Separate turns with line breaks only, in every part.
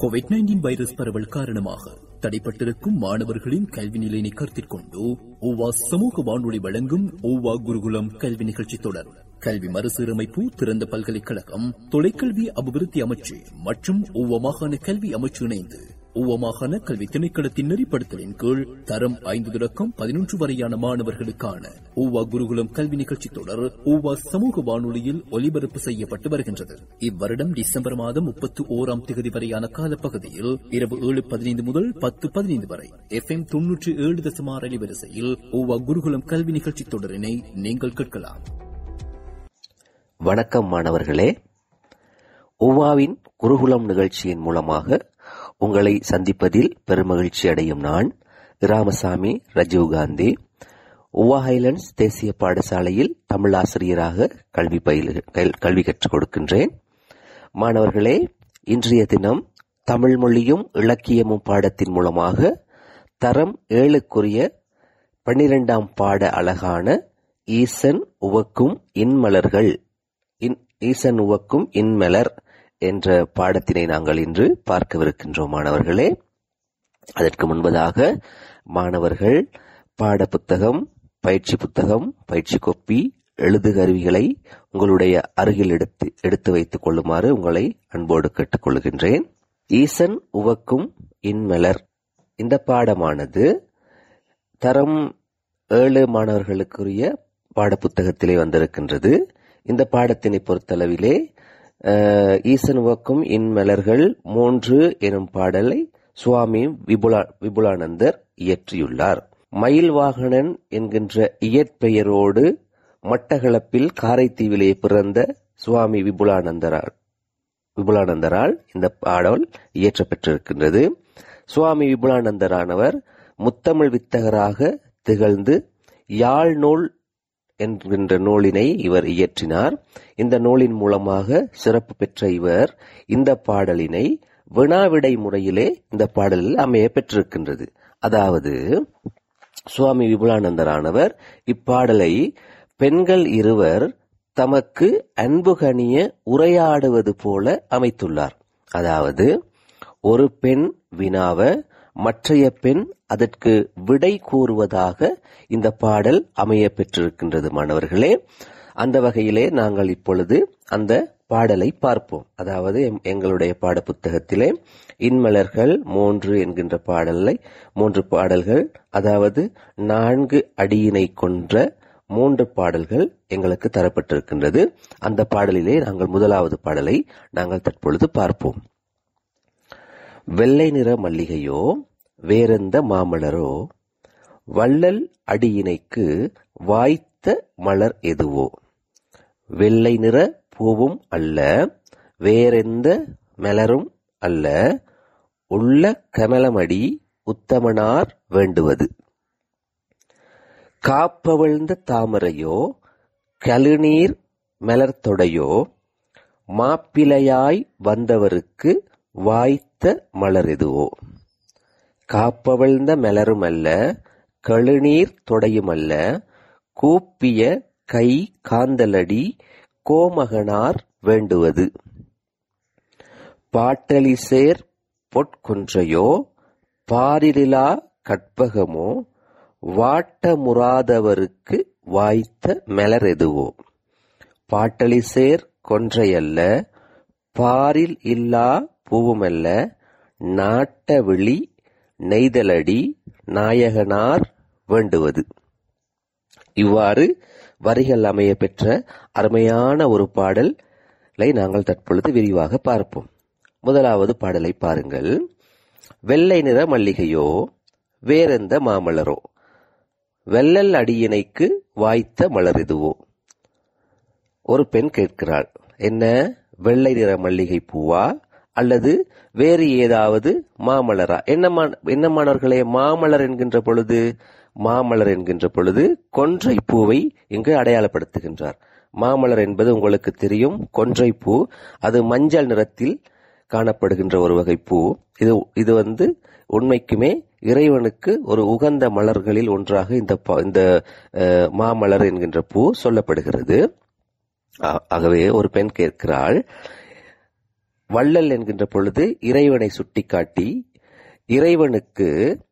Covid nineteen virus பரவல் காரணமாக தடைப்பட்டிருக்கும் மாணவர்களின் கல்வி நிலையினை கருத்தில் கொண்டு ஓவா சமூக வானொலி வழங்கும் ஓவா குருகுலம் கல்வி நிகழ்ச்சி தொடர் கல்வி மறுசீரமைப்பு திறந்த பல்கலைக்கழகம் தொலைக்கல்வி அபிவிருத்தி அமைச்சு மற்றும் ஓவா மாகாண கல்வி அமைச்சு இணைந்து ஓவா மாகாண கல்வி திணைக்களத்தின் நெறிப்படுத்தலின் கீழ் தரம் ஐந்து தொடக்கம் பதினொன்று வரையான மாணவர்களுக்கான ஓவா குருகுலம் கல்வி நிகழ்ச்சி தொடர் ஓவா சமூக வானொலியில் ஒலிபரப்பு செய்யப்பட்டு வருகின்றது இவ்வருடம் டிசம்பர் மாதம் முப்பத்தி ஓராம் தேதி வரையான காலப்பகுதியில் இரவு ஏழு பதினைந்து முதல் பத்து பதினைந்து வரை எஃப் எம் தொன்னூற்றி ஏழு தசமார் அலைவரிசையில் ஓவா குருகுலம் கல்வி நிகழ்ச்சி தொடரினை நீங்கள் கேட்கலாம்
வணக்கம் மாணவர்களே உவாவின் குருகுலம் நிகழ்ச்சியின் மூலமாக உங்களை சந்திப்பதில் பெருமகிழ்ச்சி அடையும் நான் ராமசாமி ரஜீவ்காந்தி உவா ஹைலண்ட்ஸ் தேசிய பாடசாலையில் தமிழ் ஆசிரியராக கல்வி பயில் கல்வி கற்றுக் கொடுக்கின்றேன் மாணவர்களே இன்றைய தினம் தமிழ் மொழியும் இலக்கியமும் பாடத்தின் மூலமாக தரம் ஏழுக்குரிய பன்னிரெண்டாம் பாட அழகான ஈசன் உவக்கும் இன்மலர்கள் ஈசன் உவக்கும் இன்மலர் என்ற பாடத்தினை நாங்கள் இன்று பார்க்கவிருக்கின்றோம் மாணவர்களே அதற்கு முன்பதாக மாணவர்கள் பாட புத்தகம் பயிற்சி புத்தகம் பயிற்சி கொப்பி எழுது கருவிகளை உங்களுடைய அருகில் எடுத்து எடுத்து வைத்துக் கொள்ளுமாறு உங்களை அன்போடு கேட்டுக்கொள்கின்றேன் ஈசன் உவக்கும் இன்மலர் இந்த பாடமானது தரம் ஏழு மாணவர்களுக்குரிய பாடப்புத்தகத்திலே வந்திருக்கின்றது இந்த பாடத்தினை பொறுத்தளவிலே ஈசன் உவக்கும் இன்மலர்கள் மூன்று எனும் பாடலை சுவாமி விபுலா விபுலானந்தர் இயற்றியுள்ளார் மயில் வாகனன் என்கின்ற இயற்பெயரோடு மட்டக்களப்பில் காரைத்தீவிலே பிறந்த சுவாமி விபுலானந்தரால் விபுலானந்தரால் இந்த பாடல் இயற்றப்பட்டிருக்கின்றது சுவாமி விபுலானந்தரானவர் முத்தமிழ் வித்தகராக திகழ்ந்து யாழ் நூல் என்கின்ற நூலினை இவர் இயற்றினார் இந்த நூலின் மூலமாக சிறப்பு பெற்ற இவர் இந்த பாடலினை வினாவிடை முறையிலே இந்த பாடலில் அமைய பெற்றிருக்கின்றது அதாவது சுவாமி விபுலானந்தரானவர் இப்பாடலை பெண்கள் இருவர் தமக்கு அன்பு கனிய உரையாடுவது போல அமைத்துள்ளார் அதாவது ஒரு பெண் வினாவ மற்றைய பெண் அதற்கு விடை கூறுவதாக இந்த பாடல் அமைய பெற்றிருக்கின்றது மாணவர்களே அந்த வகையிலே நாங்கள் இப்பொழுது அந்த பாடலை பார்ப்போம் அதாவது எங்களுடைய பாட புத்தகத்திலே இன்மலர்கள் மூன்று என்கின்ற பாடலை மூன்று பாடல்கள் அதாவது நான்கு அடியினை கொன்ற மூன்று பாடல்கள் எங்களுக்கு தரப்பட்டிருக்கின்றது அந்த பாடலிலே நாங்கள் முதலாவது பாடலை நாங்கள் தற்பொழுது பார்ப்போம் வெள்ளை நிற மல்லிகையோ வேறெந்த மாமலரோ வள்ளல் அடியினைக்கு வாய்த்த மலர் எதுவோ வெள்ளை நிற பூவும் அல்ல வேறெந்த மலரும் அல்ல உள்ள கமலமடி உத்தமனார் வேண்டுவது காப்பவிழ்ந்த தாமரையோ கழுநீர் மலர்த்தொடையோ மாப்பிளையாய் வந்தவருக்கு வாய்த்த மலர் எதுவோ காப்பவிழ்ந்த மலருமல்ல கழுநீர் தொடையுமல்ல கூப்பிய கை காந்தலடி கோமகனார் வேண்டுவது பாட்டலிசேர் பொற்கொன்றையோ பாரிலா கற்பகமோ வாட்டமுறாதவருக்கு வாய்த்த மலர் எதுவோ பாட்டலிசேர் கொன்றையல்ல பாரில் இல்லா பூவுமல்ல நாட்ட விழி நெய்தலடி நாயகனார் வேண்டுவது இவ்வாறு வரிகள் அமைய பெற்ற அருமையான ஒரு பாடலை நாங்கள் தற்பொழுது விரிவாக பார்ப்போம் முதலாவது பாடலை பாருங்கள் வெள்ளை நிற மல்லிகையோ வேறெந்த மாமலரோ வெள்ளல் அடியினைக்கு வாய்த்த மலர் இதுவோ ஒரு பெண் கேட்கிறாள் என்ன வெள்ளை நிற மல்லிகை பூவா அல்லது வேறு ஏதாவது மாமலரா என்ன என்ன மாணவர்களே மாமலர் என்கின்ற பொழுது மாமலர் என்கின்ற பொழுது கொன்றை பூவை இங்கு அடையாளப்படுத்துகின்றார் மாமலர் என்பது உங்களுக்கு தெரியும் கொன்றை பூ அது மஞ்சள் நிறத்தில் காணப்படுகின்ற ஒரு வகை பூ இது இது வந்து உண்மைக்குமே இறைவனுக்கு ஒரு உகந்த மலர்களில் ஒன்றாக இந்த ப- இந்த அஹ், மாமலர் என்கின்ற பூ சொல்லப்படுகிறது ஆ- ஆகவே ஒரு பெண் கேட்கிறாள் வள்ளல் என்கின்ற பொழுது இறைவனை சுட்டிக்காட்டி இறைவனுக்கு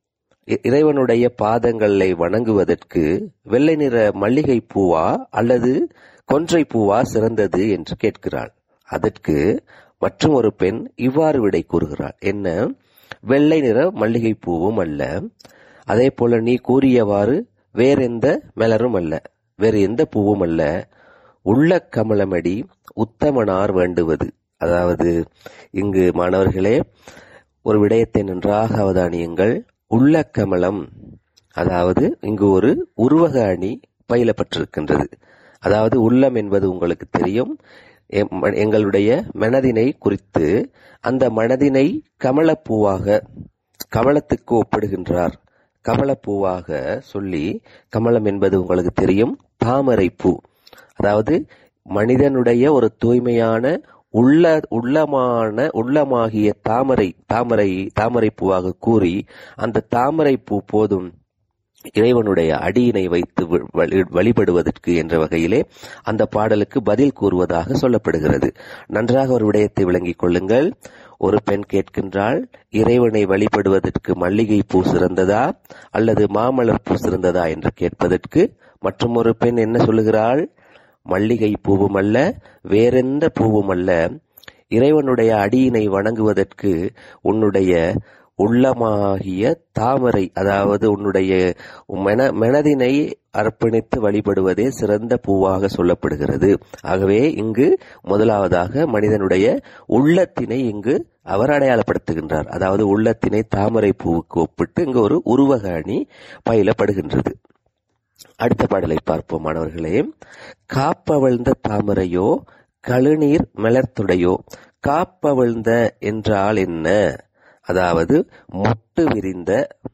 இ- இறைவனுடைய பாதங்களை வணங்குவதற்கு வெள்ளை நிற மல்லிகை பூவா அல்லது கொன்றை பூவா சிறந்தது என்று கேட்கிறாள் அதற்கு மற்றும் ஒரு பெண் இவ்வாறு விடை கூறுகிறாள் என்ன வெள்ளை நிற மல்லிகை பூவும் அல்ல அதே போல நீ கூறியவாறு வேறெந்த மலரும் அல்ல வேறு எந்த பூவும் அல்ல உள்ள கமலமடி உத்தமனார் வேண்டுவது அதாவது இங்கு மாணவர்களே ஒரு விடயத்தை நன்றாக அவதானியுங்கள் உள்ள கமலம் அதாவது இங்கு ஒரு உருவக அணி பயிலப்பட்டிருக்கின்றது அதாவது உள்ளம் என்பது உங்களுக்கு தெரியும் எம்- எங்களுடைய மனதினை குறித்து அந்த மனதினை கமலப்பூவாக கமலத்துக்கு ஒப்பிடுகின்றார் கமலப்பூவாக சொல்லி கமலம் என்பது உங்களுக்கு தெரியும் தாமரை பூ அதாவது மனிதனுடைய ஒரு தூய்மையான உள்ள உள்ளமான உள்ளமாகிய தாமரை தாமரை தாமரை பூவாக கூறி அந்த தாமரை பூ போதும் இறைவனுடைய அடியினை வைத்து வ- வழி- வழிபடுவதற்கு என்ற வகையிலே அந்த பாடலுக்கு பதில் கூறுவதாக சொல்லப்படுகிறது நன்றாக ஒரு விடயத்தை விளங்கிக் கொள்ளுங்கள் ஒரு பெண் கேட்கின்றாள் இறைவனை வழிபடுவதற்கு மல்லிகை பூ சிறந்ததா அல்லது மாமலர் பூ சிறந்ததா என்று கேட்பதற்கு மற்றும் ஒரு பெண் என்ன சொல்லுகிறாள் மல்லிகை பூவும் அல்ல வேறெந்த பூவும் அல்ல இறைவனுடைய அடியினை வணங்குவதற்கு உன்னுடைய உள்ளமாகிய தாமரை அதாவது உன்னுடைய மன மனதினை அர்ப்பணித்து வழிபடுவதே சிறந்த பூவாக சொல்லப்படுகிறது ஆகவே இங்கு முதலாவதாக மனிதனுடைய உள்ளத்தினை இங்கு அவர் அடையாளப்படுத்துகின்றார் அதாவது உள்ளத்தினை தாமரை பூவுக்கு ஒப்பிட்டு இங்கு ஒரு உருவக அணி பயிலப்படுகின்றது அடுத்த பாடலை பார்ப்போம் மாணவர்களே காப்பவிழ்ந்த தாமரையோ கழுநீர் மலர்த்துடையோ காப்பவிழ்ந்த என்றால் என்ன அதாவது மொட்டு விரிந்த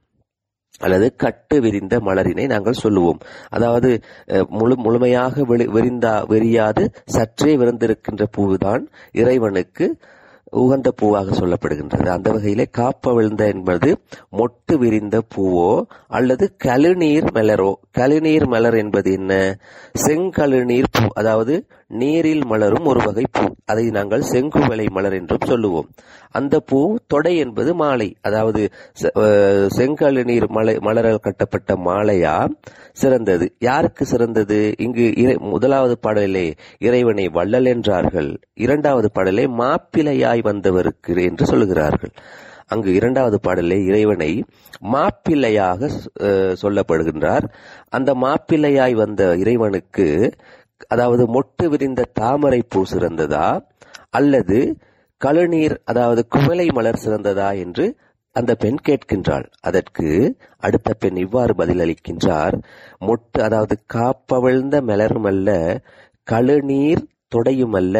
அல்லது கட்டு விரிந்த மலரினை நாங்கள் சொல்லுவோம் அதாவது அஹ், முழு முழுமையாக வெளி- விரிந்தா விரியாது சற்றே விரிந்திருக்கின்ற பூவுதான் இறைவனுக்கு உகந்த பூவாக சொல்லப்படுகின்றது அந்த வகையிலே காப்பவிழ்ந்த என்பது மொட்டு விரிந்த பூவோ அல்லது கழுநீர் மலரோ கழுநீர் மலர் என்பது என்ன செங்கழுநீர் பூ அதாவது நீரில் மலரும் ஒரு வகை பூ அதை நாங்கள் செங்குவலை மலர் என்றும் சொல்லுவோம் அந்த பூ தொடை என்பது மாலை அதாவது செ- அஹ், செங்கழுநீர் மலை மலரால் கட்டப்பட்ட மாலையா சிறந்தது யாருக்கு சிறந்தது இங்கு இறை- முதலாவது பாடலிலே இறைவனை வள்ளல் என்றார்கள் இரண்டாவது பாடலே மாப்பிளையாய் வந்தவருக்கு என்று சொல்லுகிறார்கள் அங்கு இரண்டாவது பாடலே இறைவனை மாப்பிள்ளையாக அஹ், சொல்லப்படுகின்றார் அந்த மாப்பிள்ளையாய் வந்த இறைவனுக்கு அதாவது மொட்டு விரிந்த தாமரை பூ சிறந்ததா அல்லது கழுநீர் அதாவது குவளை மலர் சிறந்ததா என்று அந்த பெண் கேட்கின்றாள் அதற்கு அடுத்த பெண் இவ்வாறு பதிலளிக்கின்றார் மொட்டு அதாவது காப்பவிழ்ந்த மலருமல்ல கழுநீர் தொடையுமல்ல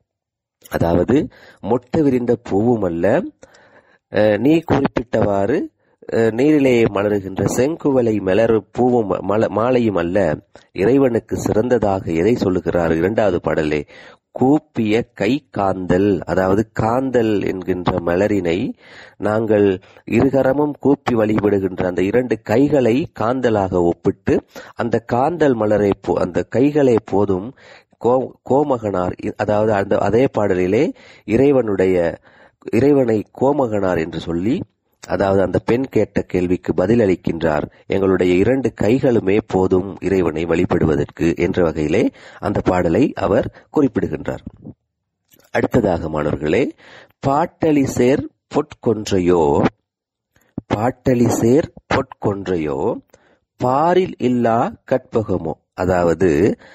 அதாவது மொட்டு விரிந்த பூவும் அல்ல அஹ், நீ குறிப்பிட்டவாறு அஹ், நீரிலே மலருகின்ற செங்குவலை மலர் பூவும் மல மாலையும் அல்ல இறைவனுக்கு சிறந்ததாக எதை சொல்லுகிறார் இரண்டாவது பாடலே கூப்பிய கை காந்தல் அதாவது காந்தல் என்கின்ற மலரினை நாங்கள் இருகரமும் கூப்பி வழிபடுகின்ற அந்த இரண்டு கைகளை காந்தலாக ஒப்பிட்டு அந்த காந்தல் மலரை போ- அந்த கைகளே போதும் கோ- கோமகனார் இ- அதாவது அந்த அதே பாடலிலே இறைவனுடைய இறைவனை கோமகனார் என்று சொல்லி அதாவது அந்த பெண் கேட்ட கேள்விக்கு பதிலளிக்கின்றார் எங்களுடைய இரண்டு கைகளுமே போதும் இறைவனை வழிபடுவதற்கு என்ற வகையிலே அந்த பாடலை அவர் குறிப்பிடுகின்றார் அடுத்ததாக மாணவர்களே பாட்டலி சேர் பொற்கொன்றையோ பாட்டலி சேர் பொற்கொன்றையோ பாரில் இல்லா கற்பகமோ அதாவது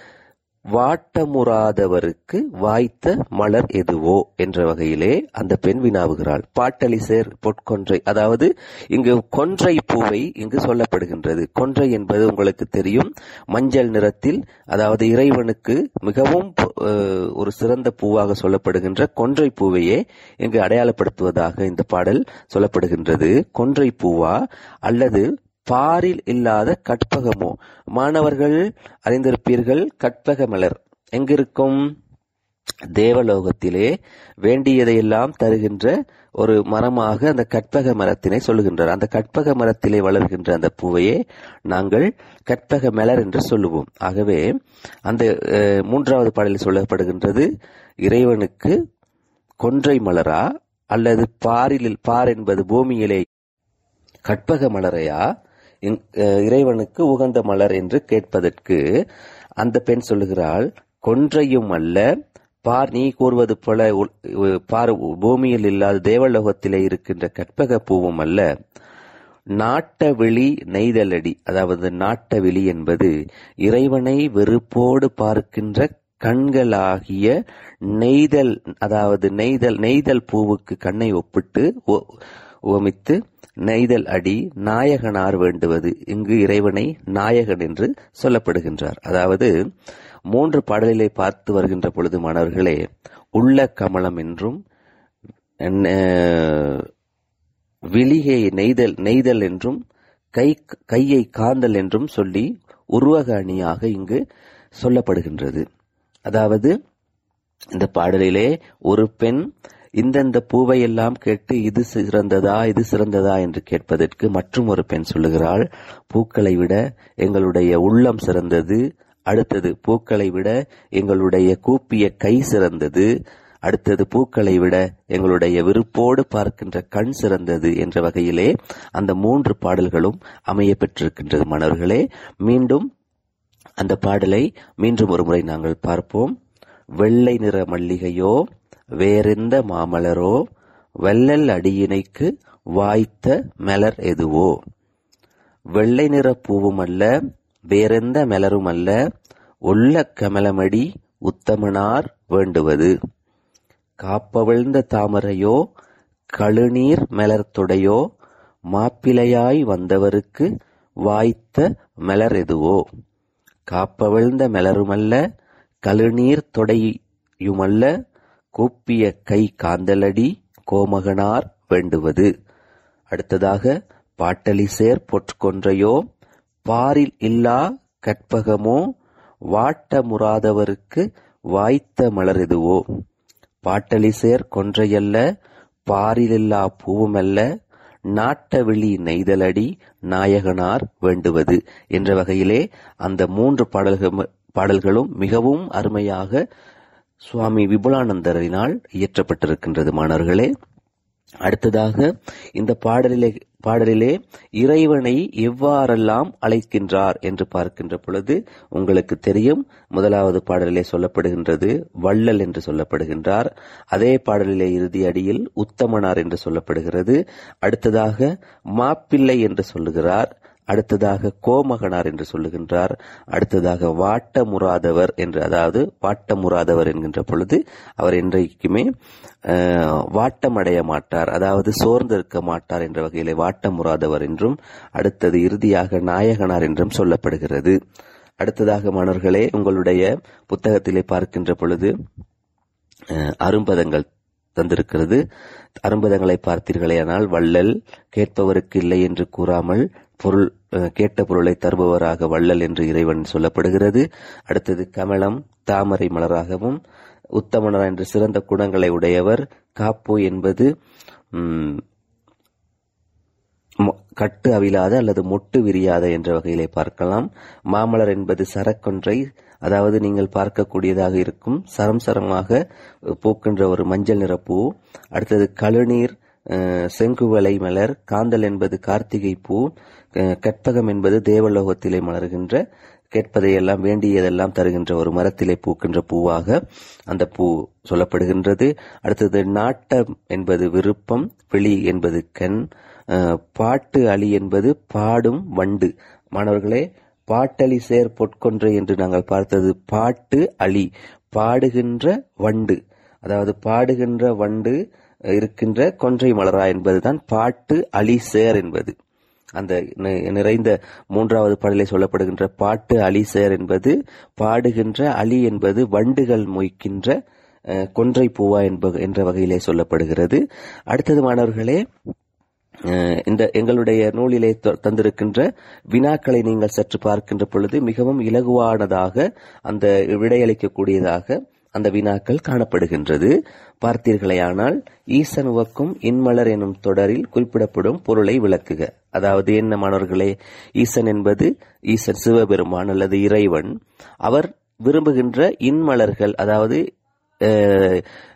வாட்டமுறாதவருக்கு வாய்த்த மலர் எதுவோ என்ற வகையிலே அந்த பெண் வினாவுகிறாள் பாட்டலி சேர் பொற்கொன்றை அதாவது இங்கு கொன்றை பூவை இங்கு சொல்லப்படுகின்றது கொன்றை என்பது உங்களுக்கு தெரியும் மஞ்சள் நிறத்தில் அதாவது இறைவனுக்கு மிகவும் அஹ், ஒரு சிறந்த பூவாக சொல்லப்படுகின்ற கொன்றை பூவையே இங்கு அடையாளப்படுத்துவதாக இந்த பாடல் சொல்லப்படுகின்றது கொன்றை பூவா அல்லது பாரில் இல்லாத கற்பகமோ மாணவர்கள் அறிந்திருப்பீர்கள் கற்பக மலர் எங்கிருக்கும் தேவலோகத்திலே வேண்டியதையெல்லாம் தருகின்ற ஒரு மரமாக அந்த கற்பக மரத்தினை சொல்லுகின்றார் அந்த கற்பக மரத்திலே வளர்கின்ற அந்த பூவையே நாங்கள் கற்பக மலர் என்று சொல்லுவோம் ஆகவே அந்த அஹ், மூன்றாவது பாடலில் சொல்லப்படுகின்றது இறைவனுக்கு கொன்றை மலரா அல்லது பாரில் பார் என்பது பூமியிலே கற்பக மலரையா இங்- அஹ் இறைவனுக்கு உகந்த மலர் என்று கேட்பதற்கு அந்த பெண் சொல்லுகிறாள் கொன்றையும் அல்ல பார் நீ கூறுவது போல உ- உ- பார் பூமியில் இல்லாத தேவலோகத்திலே இருக்கின்ற கற்பக பூவும் அல்ல நாட்டவெளி நெய்தலடி அதாவது நாட்டவெளி என்பது இறைவனை வெறுப்போடு பார்க்கின்ற கண்களாகிய நெய்தல் அதாவது நெய்தல் நெய்தல் பூவுக்கு கண்ணை ஒப்பிட்டு ஒ- உவமித்து நெய்தல் அடி நாயகனார் வேண்டுவது இங்கு இறைவனை நாயகன் என்று சொல்லப்படுகின்றார் அதாவது மூன்று பாடலிலே பார்த்து வருகின்ற பொழுது மாணவர்களே உள்ள கமலம் என்றும் அஹ், விழிகை நெய்தல் நெய்தல் என்றும் கை கையை காந்தல் என்றும் சொல்லி உருவக அணியாக இங்கு சொல்லப்படுகின்றது அதாவது இந்த பாடலிலே ஒரு பெண் இந்தந்த பூவை எல்லாம் கேட்டு இது சிறந்ததா இது சிறந்ததா என்று கேட்பதற்கு மற்றும் ஒரு பெண் சொல்லுகிறாள் பூக்களை விட எங்களுடைய உள்ளம் சிறந்தது அடுத்தது பூக்களை விட எங்களுடைய கூப்பிய கை சிறந்தது அடுத்தது பூக்களை விட எங்களுடைய விருப்போடு பார்க்கின்ற கண் சிறந்தது என்ற வகையிலே அந்த மூன்று பாடல்களும் அமைய பெற்றிருக்கின்றது மாணவர்களே மீண்டும் அந்த பாடலை மீண்டும் ஒரு முறை நாங்கள் பார்ப்போம் வெள்ளை நிற மல்லிகையோ வேறெந்த மாமலரோ வெள்ளல் அடியினைக்கு வாய்த்த மலர் எதுவோ வெள்ளை நிற பூவும் அல்ல வேறெந்த மலரும் அல்ல உள்ள கமலமடி உத்தமனார் வேண்டுவது காப்பவிழ்ந்த தாமரையோ கழுநீர் மலர்த்தொடையோ மாப்பிளையாய் வந்தவருக்கு வாய்த்த மலர் எதுவோ காப்பவிழ்ந்த மலருமல்ல கழுநீர் தொடையுமல்ல கூப்பிய கை காந்தலடி கோமகனார் வேண்டுவது அடுத்ததாக பாட்டலிசேர் பொற்கொன்றையோ பாரில் இல்லா கற்பகமோ வாட்ட முறாதவருக்கு வாய்த்த மலர் எதுவோ பாட்டலிசேர் கொன்றையல்ல பாரிலில்லா பூவுமல்ல நாட்டவிழி நெய்தலடி நாயகனார் வேண்டுவது என்ற வகையிலே அந்த மூன்று பாடல்கள் பாடல்களும் மிகவும் அருமையாக சுவாமி விபுலானந்தரினால் இயற்றப்பட்டிருக்கின்றது மாணவர்களே அடுத்ததாக இந்த பாடலிலே பாடலிலே இறைவனை எவ்வாறெல்லாம் அழைக்கின்றார் என்று பார்க்கின்ற பொழுது உங்களுக்கு தெரியும் முதலாவது பாடலிலே சொல்லப்படுகின்றது வள்ளல் என்று சொல்லப்படுகின்றார் அதே பாடலிலே இறுதி அடியில் உத்தமனார் என்று சொல்லப்படுகிறது அடுத்ததாக மாப்பிள்ளை என்று சொல்லுகிறார் அடுத்ததாக கோமகனார் என்று சொல்லுகின்றார் அடுத்ததாக வாட்ட முறாதவர் என்று அதாவது வாட்ட முறாதவர் என்கின்ற பொழுது அவர் என்றைக்குமே அஹ், வாட்டமடைய மாட்டார் அதாவது சோர்ந்திருக்க மாட்டார் என்ற வகையிலே வாட்ட முறாதவர் என்றும் அடுத்தது இறுதியாக நாயகனார் என்றும் சொல்லப்படுகிறது அடுத்ததாக மாணவர்களே உங்களுடைய புத்தகத்திலே பார்க்கின்ற பொழுது அஹ், அரும்பதங்கள் தந்திருக்கிறது அரும்பதங்களை பார்த்தீர்களேயானால் வள்ளல் கேட்பவருக்கு இல்லை என்று கூறாமல் பொருள் அஹ், கேட்ட பொருளை தருபவராக வள்ளல் என்று இறைவன் சொல்லப்படுகிறது அடுத்தது கமலம் தாமரை மலராகவும் உத்தமனர் என்று சிறந்த குணங்களை உடையவர் காப்பு என்பது ம், மொ- கட்டு அவிழாத அல்லது மொட்டு விரியாத என்ற வகையிலே பார்க்கலாம் மாமலர் என்பது சரக்கொன்றை அதாவது நீங்கள் பார்க்கக்கூடியதாக இருக்கும் சரம் சரமாக பூக்கின்ற ஒரு மஞ்சள் நிற பூ அடுத்தது கழுநீர் அஹ், செங்குவளை மலர் காந்தல் என்பது கார்த்திகை பூ அஹ், கற்பகம் என்பது தேவலோகத்திலே மலர்கின்ற கேட்பதையெல்லாம் வேண்டியதெல்லாம் தருகின்ற ஒரு மரத்திலே பூக்கின்ற பூவாக அந்த பூ சொல்லப்படுகின்றது அடுத்தது நாட்டம் என்பது விருப்பம் விழி என்பது கண் அஹ், பாட்டு அலி என்பது பாடும் வண்டு மாணவர்களே பாட்டலி சேர் பொற்கொன்றை என்று நாங்கள் பார்த்தது பாட்டு அலி பாடுகின்ற வண்டு அதாவது பாடுகின்ற வண்டு இருக்கின்ற கொன்றை மலரா என்பதுதான் பாட்டு அலி சேர் என்பது அந்த நி- நிறைந்த மூன்றாவது பாடலில் சொல்லப்படுகின்ற பாட்டு அலி சேர் என்பது பாடுகின்ற அலி என்பது வண்டுகள் மொய்க்கின்ற அஹ், கொன்றை பூவா என்ப என்ற வகையிலே சொல்லப்படுகிறது அடுத்தது மாணவர்களே அஹ், இந்த எங்களுடைய நூலிலே த- தந்திருக்கின்ற வினாக்களை நீங்கள் சற்று பார்க்கின்ற பொழுது மிகவும் இலகுவானதாக அந்த விடையளிக்கக்கூடியதாக அந்த வினாக்கள் காணப்படுகின்றது பார்த்தீர்களேயானால் ஈசன் உவக்கும் இன்மலர் எனும் தொடரில் குறிப்பிடப்படும் பொருளை விளக்குக அதாவது என்ன மாணவர்களே ஈசன் என்பது ஈசன் சிவபெருமான் அல்லது இறைவன் அவர் விரும்புகின்ற இன்மலர்கள் அதாவது அஹ்,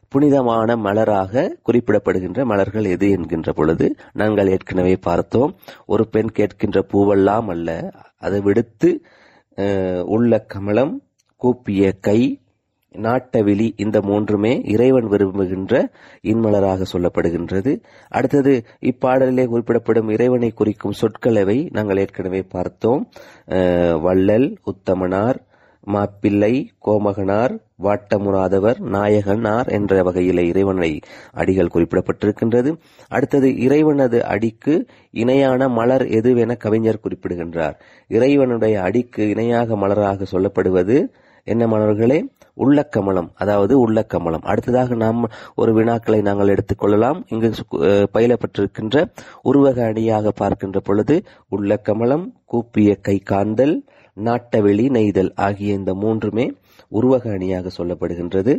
புனிதமான மலராக குறிப்பிடப்படுகின்ற மலர்கள் எது என்கின்ற பொழுது நாங்கள் ஏற்கனவே பார்த்தோம் ஒரு பெண் கேட்கின்ற பூவெல்லாம் அல்ல அதை விடுத்து அஹ், உள்ள கமலம் கூப்பிய கை நாட்டவிழி இந்த மூன்றுமே இறைவன் விரும்புகின்ற இன்மலராக சொல்லப்படுகின்றது அடுத்தது இப்பாடலிலே குறிப்பிடப்படும் இறைவனை குறிக்கும் சொற்களவை நாங்கள் ஏற்கனவே பார்த்தோம் அஹ், வள்ளல் உத்தமனார் மாப்பிள்ளை கோமகனார் வாட்டமுறாதவர் நாயகனார் என்ற வகையிலே இறைவனை அடிகள் குறிப்பிடப்பட்டிருக்கின்றது அடுத்தது இறைவனது அடிக்கு இணையான மலர் எதுவென கவிஞர் குறிப்பிடுகின்றார் இறைவனுடைய அடிக்கு இணையாக மலராக சொல்லப்படுவது என்ன மாணவர்களே உள்ளக்கமலம் அதாவது உள்ளக்கமலம் அடுத்ததாக நாம் ஒரு வினாக்களை நாங்கள் எடுத்துக்கொள்ளலாம் இங்கு அஹ், பயிலப்பட்டிருக்கின்ற உருவக அணியாக பார்க்கின்ற பொழுது உள்ளக்கமலம் கூப்பிய கை காந்தல் நாட்டவெளி நெய்தல் ஆகிய இந்த மூன்றுமே உருவக அணியாக சொல்லப்படுகின்றது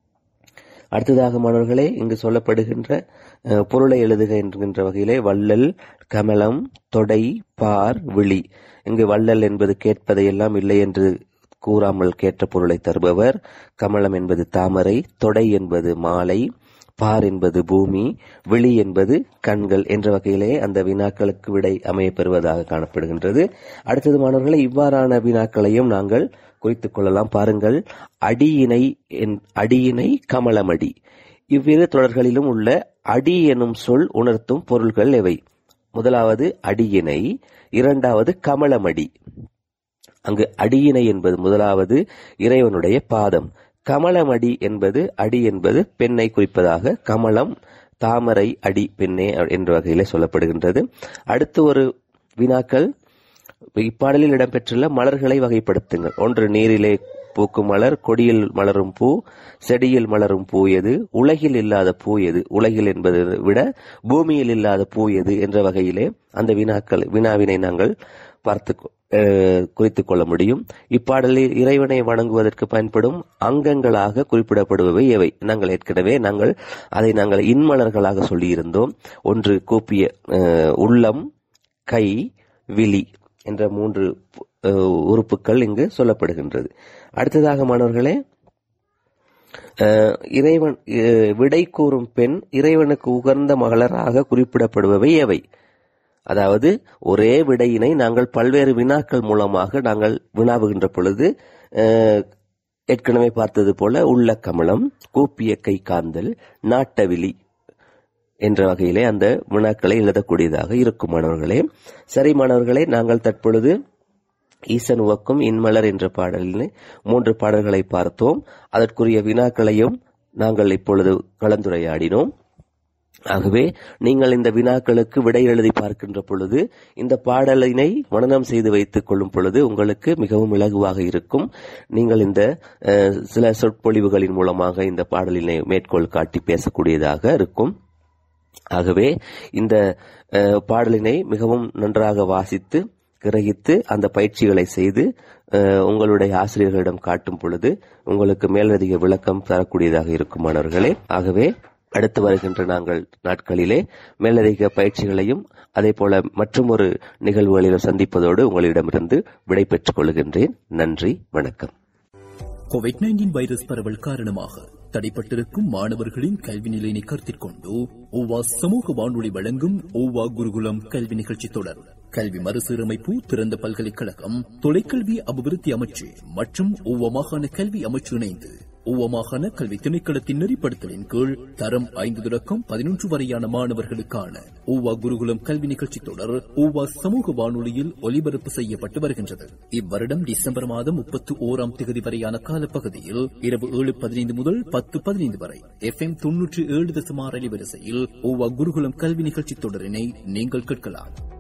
அடுத்ததாக மாணவர்களே இங்கு சொல்லப்படுகின்ற அஹ், பொருளை எழுதுக என்கின்ற வகையிலே வள்ளல் கமலம் தொடை பார் விழி இங்கு வள்ளல் என்பது கேட்பதையெல்லாம் இல்லை என்று கூறாமல் கேட்ட பொருளை தருபவர் கமலம் என்பது தாமரை தொடை என்பது மாலை பார் என்பது பூமி விழி என்பது கண்கள் என்ற வகையிலே அந்த வினாக்களுக்கு விடை அமையப் பெறுவதாக காணப்படுகின்றது அடுத்தது மாணவர்களை இவ்வாறான வினாக்களையும் நாங்கள் குறித்துக் கொள்ளலாம் பாருங்கள் அடியினை என்- அடியினை கமலமடி இவ்விரு தொடர்களிலும் உள்ள அடி எனும் சொல் உணர்த்தும் பொருள்கள் எவை முதலாவது அடியினை இரண்டாவது கமலமடி அங்கு அடியினை என்பது முதலாவது இறைவனுடைய பாதம் கமலமடி என்பது அடி என்பது பெண்ணை குறிப்பதாக கமலம் தாமரை அடி பெண்ணே என்ற வகையிலே சொல்லப்படுகின்றது அடுத்து ஒரு வினாக்கள் இப்பாடலில் இடம்பெற்றுள்ள மலர்களை வகைப்படுத்துங்கள் ஒன்று நீரிலே பூக்கும் மலர் கொடியில் மலரும் பூ செடியில் மலரும் பூ எது உலகில் இல்லாத பூ எது உலகில் என்பதை விட பூமியில் இல்லாத பூ எது என்ற வகையிலே அந்த வினாக்கள் வினாவினை நாங்கள் பார்த்து கொ- அஹ், குறித்துக் கொள்ள முடியும் இப்பாடலில் இறைவனை வணங்குவதற்கு பயன்படும் அங்கங்களாக குறிப்பிடப்படுபவை எவை நாங்கள் ஏற்கனவே நாங்கள் அதை நாங்கள் இன்மலர்களாக சொல்லியிருந்தோம் ஒன்று கூப்பிய அஹ், உள்ளம் கை விழி என்ற மூன்று அஹ், உறுப்புகள் இங்கு சொல்லப்படுகின்றது அடுத்ததாக மாணவர்களே அஹ், இறைவன் அஹ், விடை கூறும் பெண் இறைவனுக்கு உகந்த மகளராக குறிப்பிடப்படுபவை எவை அதாவது ஒரே விடையினை நாங்கள் பல்வேறு வினாக்கள் மூலமாக நாங்கள் வினாவுகின்ற பொழுது அஹ், ஏற்கனவே பார்த்தது போல உள்ள கமலம் கூப்பிய கை காந்தல் நாட்டவிழி என்ற வகையிலே அந்த வினாக்களை எழுதக்கூடியதாக இருக்கும் மாணவர்களே சரி மாணவர்களே நாங்கள் தற்பொழுது ஈசன் உவக்கும் இன்மலர் என்ற பாடலில் மூன்று பாடல்களை பார்த்தோம் அதற்குரிய வினாக்களையும் நாங்கள் இப்பொழுது கலந்துரையாடினோம் ஆகவே நீங்கள் இந்த வினாக்களுக்கு விடை எழுதி பார்க்கின்ற பொழுது இந்த பாடலினை மனனம் செய்து வைத்துக் கொள்ளும் பொழுது உங்களுக்கு மிகவும் இலகுவாக இருக்கும் நீங்கள் இந்த அஹ், சில சொற்பொழிவுகளின் மூலமாக இந்த பாடலினை மேற்கோள் காட்டி பேசக்கூடியதாக இருக்கும் ஆகவே இந்த அஹ், பாடலினை மிகவும் நன்றாக வாசித்து கிரகித்து அந்த பயிற்சிகளை செய்து அஹ், உங்களுடைய ஆசிரியர்களிடம் காட்டும் பொழுது உங்களுக்கு மேலதிக விளக்கம் தரக்கூடியதாக இருக்கும் மாணவர்களே ஆகவே அடுத்து வருகின்ற நாங்கள் நாட்களிலே மேலதிக பயிற்சிகளையும் அதே போல மற்றும் ஒரு நிகழ்வுகளிலும் சந்திப்பதோடு உங்களிடமிருந்து விடை பெற்றுக் கொள்கின்றேன் நன்றி வணக்கம்
கோவிட் நைன்டீன் வைரஸ் பரவல் காரணமாக தடைப்பட்டிருக்கும் மாணவர்களின் கல்வி நிலையினை கருத்தில் கொண்டு ஓவா சமூக வானொலி வழங்கும் ஓவா குருகுலம் கல்வி நிகழ்ச்சி தொடர் கல்வி மறுசீரமைப்பு திறந்த பல்கலைக்கழகம் தொலைக்கல்வி அபிவிருத்தி அமைச்சு மற்றும் ஓவா மாகாண கல்வி அமைச்சு இணைந்து ஓவா மாகாண கல்வி திணைக்களத்தின் நெறிப்படுத்தலின் கீழ் தரம் ஐந்து தொடக்கம் பதினொன்று வரையான மாணவர்களுக்கான ஓவா குருகுலம் கல்வி நிகழ்ச்சி தொடர் ஓவா சமூக வானொலியில் ஒலிபரப்பு செய்யப்பட்டு வருகின்றது இவ்வருடம் டிசம்பர் மாதம் முப்பத்தி ஓராம் தேதி வரையான காலப்பகுதியில் இரவு ஏழு பதினைந்து முதல் பத்து பதினைந்து வரை எஃப் எம் தொன்னூற்றி ஏழு தசமார் அலைவரிசையில் ஓவா குருகுலம் கல்வி நிகழ்ச்சி தொடரினை நீங்கள் கேட்கலாம்